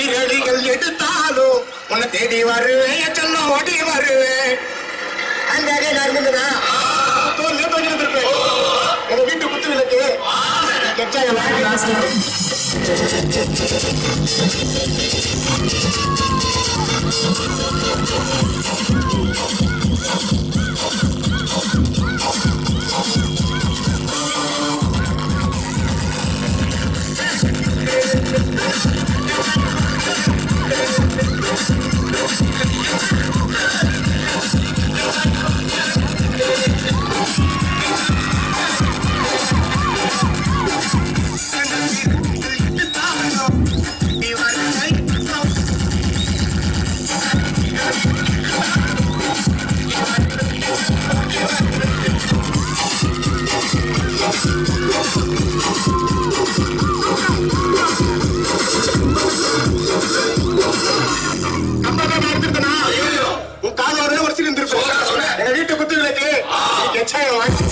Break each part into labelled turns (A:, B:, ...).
A: பிறவிகள் எடுத்தாலும் உன்னை தேடி வருவேன் என் செல்லம் ஓடி வருவேன் அந்த அங்கே நான் இருந்ததுனா தோல்ல தோஞ்சு இருப்பேன் எங்க வீட்டு குத்து விளக்கு கெச்சாங்க வாங்கி உன் கால வர வரிசையில் இருந்திருப்பேன் எங்க வீட்டு குத்து விளக்கு கெச்சாங்க வாங்கி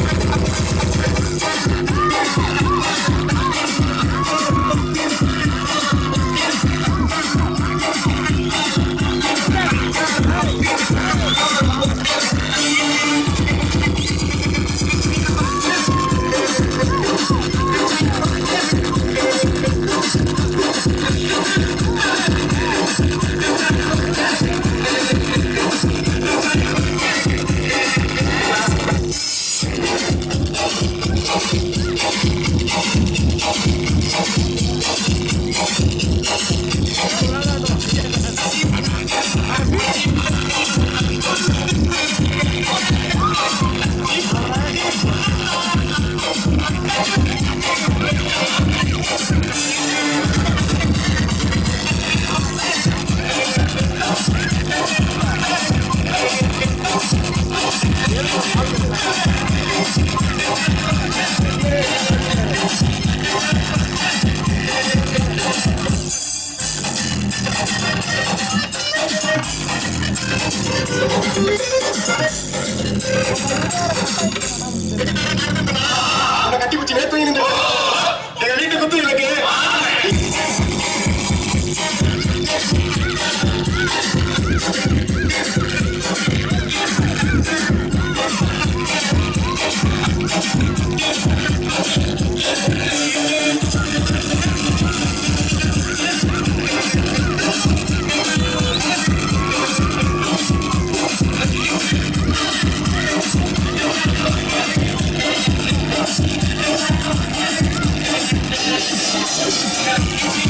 A: அந்த கட்டி குச்சி நேத்து நின்று எங்க வீட்டு குத்து விளக்கு
B: Thank